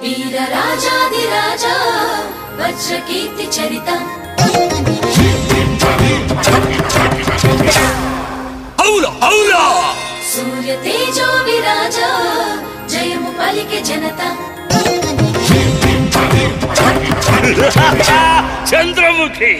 వీర రాజాదిరాజా వజ్రకీర్తి చరిత అవులా అవులా సూర్య తేజో విరాజా జయము పలికే జనత చంద్రముఖి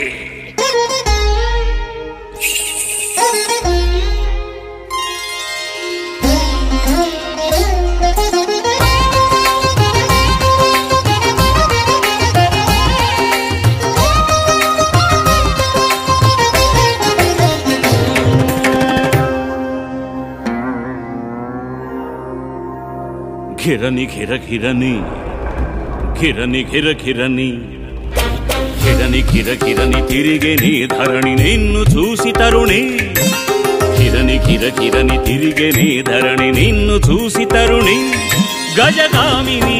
ఘిరని ఘిర ఘిరని ఘిరని ఘిర ఘిరని ఘిరని ఘిర ఘిరని తిరిగే నీ ధరణి నిన్ను చూసి తరుణి కిరణి కిర కిరణి తిరిగే నీ ధరణి నిన్ను చూసి తరుణి గజగామిని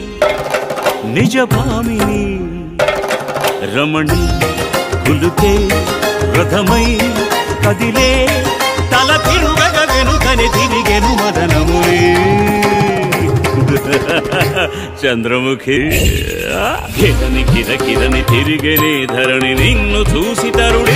నిజభామిని రమణి కులుకే రథమై కదిలే తల తిరుగగ వెనుకని తిరిగెను మదనములే చంద్రముఖి కిరణి కిర కిరణి తిరిగెనే ధరణి నిన్ను చూసి తరుడే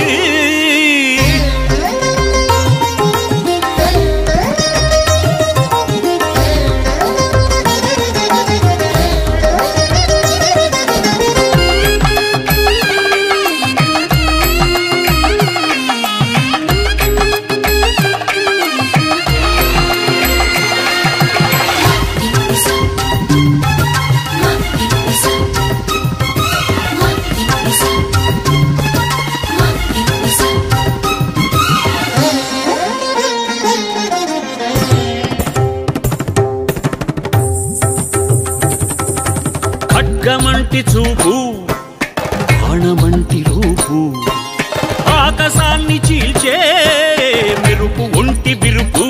ఖడ్గమంటి చూపు బాణమంటి రూపు ఆకాశాన్ని చీల్చే మెరుపు ఒంటి బిరుపు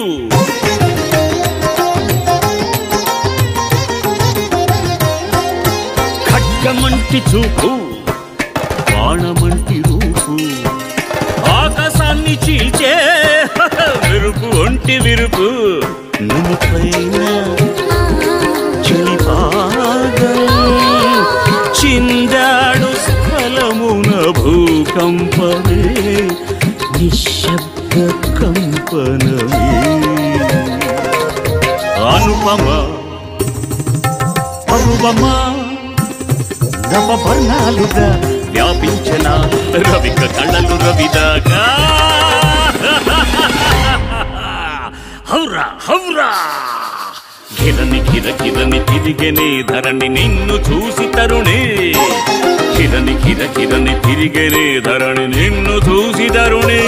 ఖడ్గమంటి చూపు బాణమంటి రూపు ఆకాశాన్ని చీల్చే మెరుపు ఒంటి విరుపు నువ్వుపైన చెలిపాగం చిందాడు స్థలమున భూకంపమే నిశ్శబ్ద కంపనమే అనుపమ పరువమా నవవర్ణాలుగా వ్యాపించిన రవిక కళ్ళలు రవిదాకా హౌరా హౌరా కిరణి కిర కిరణి తిరిగెనే ధరణి నిన్ను చూసి తరుణే కిరణి కిర కిరణి తిరిగెనే ధరణి నిన్ను చూసి తరుణే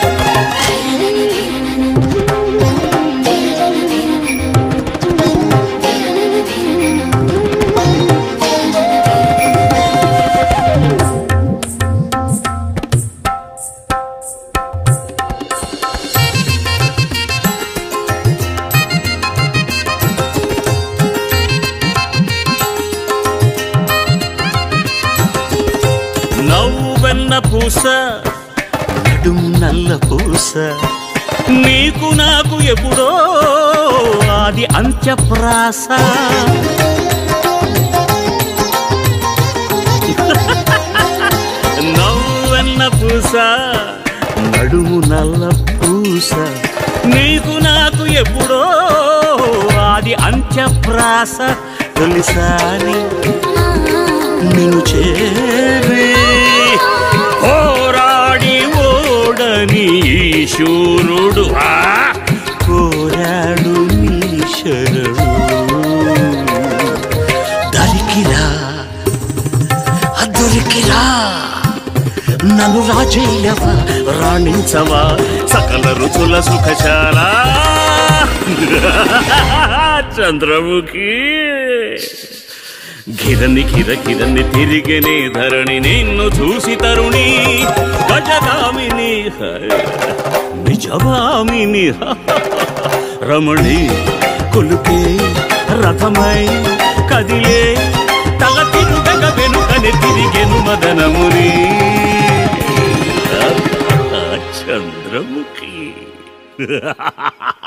నవ్వు వెన్న పూస నడుం నల్ల పూస నీకు నాకు ఎప్పుడో ఆది అంత్యప్రాస నవ్వు వెన్న పూస నడుము నల్ల పూస నీకు నాకు ఎప్పుడో ఆది అంత్యప్రాస తొలిసారి నిన్ను చేరే పోరాడి ఓడని శూరుడు ఆ కోరాడు నీ శరణు దరికిరా దొరికిరా నన్ను రాజేయవా రాణించవా సకల రుచుల సుఖశాల చంద్రముఖి గిరని గిర గిరని తిరిగనే ధరణి నిన్ను చూసి తరుణి గజగామిని నిజవామిని రమణి కొలుకే రథమై కదిలే తల తిరుగగ వెనుకని తిరిగెను మదనముని చంద్రముఖి